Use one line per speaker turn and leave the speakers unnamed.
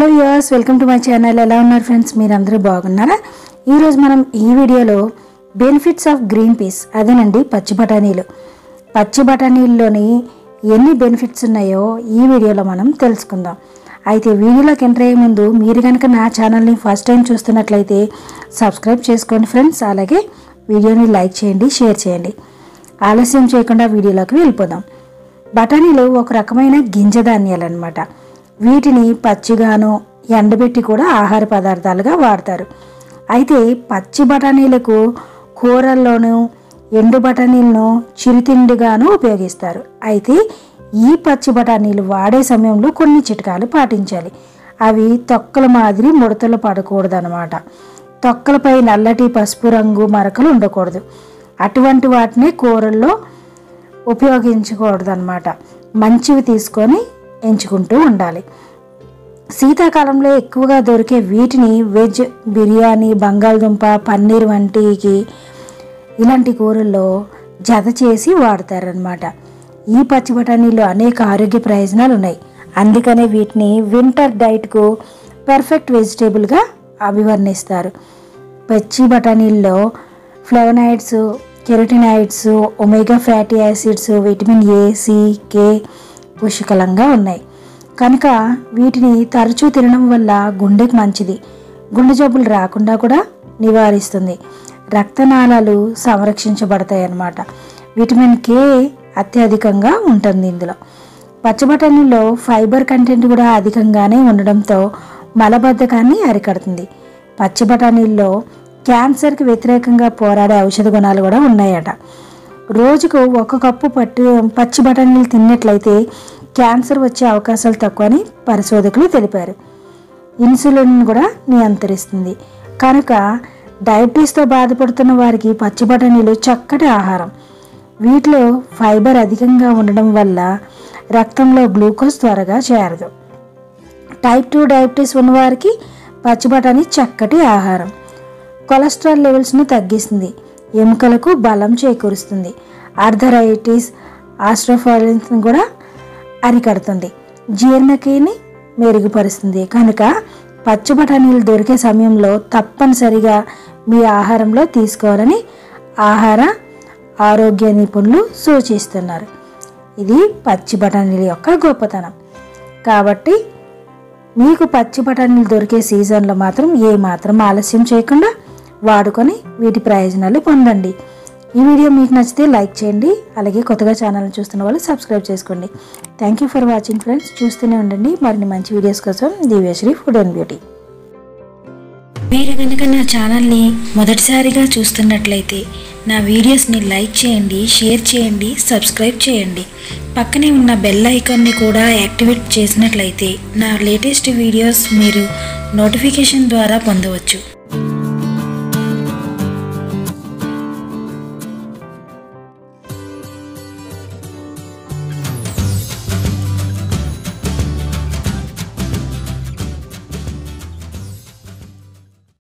hello యూస్ welcome to my channel ఎలా ఉన్నారు ఫ్రెండ్స్ మీరందరూ బాగున్నారా ఈరోజు మనం ఈ వీడియోలో బెనిఫిట్స్ ఆఫ్ గ్రీన్ పీస్ అదేనండి పచ్చి బఠానీలు పచ్చి బఠానీల్లోని ఎన్ని బెనిఫిట్స్ ఉన్నాయో ఈ వీడియోలో మనం తెలుసుకుందాం అయితే వీడియోలోకి ఎంటర్ అయ్యే ముందు మీరు కనుక నా ఛానల్ని ఫస్ట్ టైం చూస్తున్నట్లయితే సబ్స్క్రైబ్ చేసుకోండి ఫ్రెండ్స్ అలాగే వీడియోని లైక్ చేయండి షేర్ చేయండి ఆలస్యం చేయకుండా వీడియోలోకి వెళ్ళిపోదాం బఠానీలు ఒక రకమైన గింజ ధాన్యాలు అనమాట వీటిని పచ్చిగాను ఎండబెట్టి కూడా ఆహార పదార్థాలుగా వాడతారు అయితే పచ్చి బఠానీలకు కూరల్లోనూ ఎండు బఠానీలను చిరుతిండిగాను ఉపయోగిస్తారు అయితే ఈ పచ్చి బఠానీలు వాడే సమయంలో కొన్ని చిట్కాలు పాటించాలి అవి తొక్కల మాదిరి ముడతలు పడకూడదన్నమాట తొక్కలపై నల్లటి పసుపు రంగు మరకలు ఉండకూడదు అటువంటి వాటిని కూరల్లో ఉపయోగించకూడదు అనమాట మంచివి తీసుకొని ఎంచుకుంటూ ఉండాలి శీతాకాలంలో ఎక్కువగా దొరికే వీటిని వెజ్ బిర్యానీ బంగాళదుంప పన్నీర్ వంటికి ఇలాంటి కూరల్లో జత చేసి వాడతారనమాట ఈ పచ్చి బఠానీలో అనేక ఆరోగ్య ప్రయోజనాలు ఉన్నాయి అందుకనే వీటిని వింటర్ డైట్కు పర్ఫెక్ట్ వెజిటేబుల్గా అభివర్ణిస్తారు పచ్చి బఠానీల్లో flavonoids carotenoids omega fatty acids vitamin A C K పుష్కలంగా ఉన్నాయి కనుక వీటిని తరచూ తినడం వల్ల గుండెకి మంచిది గుండె జబ్బులు రాకుండా కూడా నివారిస్తుంది రక్తనాళాలు సంరక్షించబడతాయి అన్నమాట విటమిన్ కే అత్యధికంగా ఉంటుంది ఇందులో పచ్చబటానీలో ఫైబర్ కంటెంట్ కూడా అధికంగానే ఉండడంతో మలబద్ధకాన్ని అరికడుతుంది పచ్చి బఠానీల్లో క్యాన్సర్కి వ్యతిరేకంగా పోరాడే ఔషధ గుణాలు కూడా ఉన్నాయట రోజుకు ఒక కప్పు పట్టు పచ్చి బఠానీలు తిన్నట్లయితే క్యాన్సర్ వచ్చే అవకాశాలు తక్కువని పరిశోధకులు తెలిపారు ఇన్సులిన్ కూడా నియంత్రిస్తుంది కనుక డయాబెటీస్తో బాధపడుతున్న వారికి పచ్చి బఠానీలు చక్కటి ఆహారం వీటిలో ఫైబర్ అధికంగా ఉండడం వల్ల రక్తంలో గ్లూకోజ్ త్వరగా చేరదు టైప్ టూ డయాబెటీస్ ఉన్నవారికి పచ్చి బఠానీ చక్కటి ఆహారం కొలెస్ట్రాల్ లెవెల్స్ను తగ్గిస్తుంది ఎముకలకు బలం చేకూరుస్తుంది ఆర్థరైటిస్ ఆస్ట్రోఫాలిన్స్ని కూడా అరికడుతుంది జీర్ణక్రియని మెరుగుపరుస్తుంది కనుక పచ్చి బఠానీలు దొరికే సమయంలో తప్పనిసరిగా మీ ఆహారంలో తీసుకోవాలని ఆహార ఆరోగ్య నిపుణులు సూచిస్తున్నారు ఇది పచ్చి బఠానీల యొక్క గొప్పతనం కాబట్టి మీకు పచ్చి బఠానీలు దొరికే సీజన్లో మాత్రం ఏ మాత్రం ఆలస్యం చేయకుండా వాడుకొని వీటి ప్రయోజనాలు పొందండి ఈ వీడియో మీకు నచ్చితే లైక్ చేయండి అలాగే కొత్తగా ఛానల్ చూస్తున్న వాళ్ళు సబ్స్క్రైబ్ చేసుకోండి thank you for watching friends చూస్తూనే ఉండండి మరిన్ని మంచి వీడియోస్ కోసం దివ్యశ్రీ ఫుడ్ అండ్ బ్యూటీ
మీరు కనుక నా ఛానల్ని మొదటిసారిగా చూస్తున్నట్లయితే నా వీడియోస్ని లైక్ చేయండి షేర్ చేయండి సబ్స్క్రైబ్ చేయండి పక్కనే ఉన్న బెల్ ఐకాన్ని కూడా యాక్టివేట్ చేసినట్లయితే నా లేటెస్ట్ వీడియోస్ మీరు నోటిఫికేషన్ ద్వారా పొందవచ్చు